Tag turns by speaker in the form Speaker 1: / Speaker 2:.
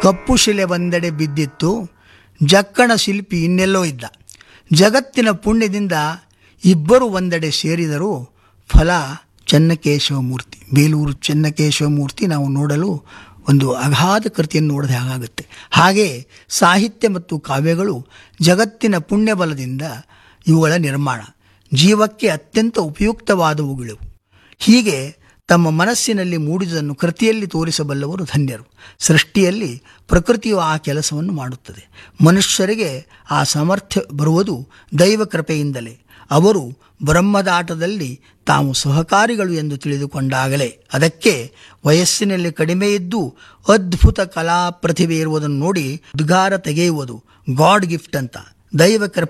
Speaker 1: ಕಪ್ಪು ಶಿಲೆ ಒಂದೆಡೆ ಬಿದ್ದಿತ್ತು ಜಕ್ಕಣ ಶಿಲ್ಪಿ ಇನ್ನೆಲ್ಲೋ ಇದ್ದ ಜಗತ್ತಿನ ಪುಣ್ಯದಿಂದ ಇಬ್ಬರು ಒಂದೆಡೆ ಸೇರಿದರು ಫಲ ಚೆನ್ನಕೇಶವ ಮೂರ್ತಿ ಬೇಲೂರು ಚೆನ್ನಕೇಶವ ಮೂರ್ತಿ ನಾವು ನೋಡಲು ಒಂದು ಅಗಾಧ ಕೃತಿಯನ್ನು ನೋಡಿದ ಹಾಗಾಗುತ್ತೆ ಹಾಗೆ ಸಾಹಿತ್ಯ ಮತ್ತು ಕಾವ್ಯಗಳು ಜಗತ್ತಿನ ಪುಣ್ಯಬಲದಿಂದ ಇವುಗಳ ನಿರ್ಮಾಣ ಜೀವಕ್ಕೆ ಅತ್ಯಂತ ಉಪಯುಕ್ತವಾದವುಗಳು ಹೀಗೆ ತಮ್ಮ ಮನಸ್ಸಿನಲ್ಲಿ ಮೂಡಿದುದನ್ನು ಕೃತಿಯಲ್ಲಿ ತೋರಿಸಬಲ್ಲವರು ಧನ್ಯರು ಸೃಷ್ಟಿಯಲ್ಲಿ ಪ್ರಕೃತಿಯು ಆ ಕೆಲಸವನ್ನು ಮಾಡುತ್ತದೆ ಮನುಷ್ಯರಿಗೆ ಆ ಸಾಮರ್ಥ್ಯ ಬರುವುದು ದೈವ ಕೃಪೆಯಿಂದಲೇ ಅವರು ಬ್ರಹ್ಮದಾಟದಲ್ಲಿ ತಾವು ಸಹಕಾರಿಗಳು ಎಂದು ತಿಳಿದುಕೊಂಡಾಗಲೇ ಅದಕ್ಕೆ ವಯಸ್ಸಿನಲ್ಲಿ ಕಡಿಮೆ ಇದ್ದು ಅದ್ಭುತ ಕಲಾ ಪ್ರತಿಭೆ ಇರುವುದನ್ನು ನೋಡಿ ಉದ್ಗಾರ ತೆಗೆಯುವುದು ಗಾಡ್ ಗಿಫ್ಟ್ ಅಂತ ದೈವ ಕೃಪೆ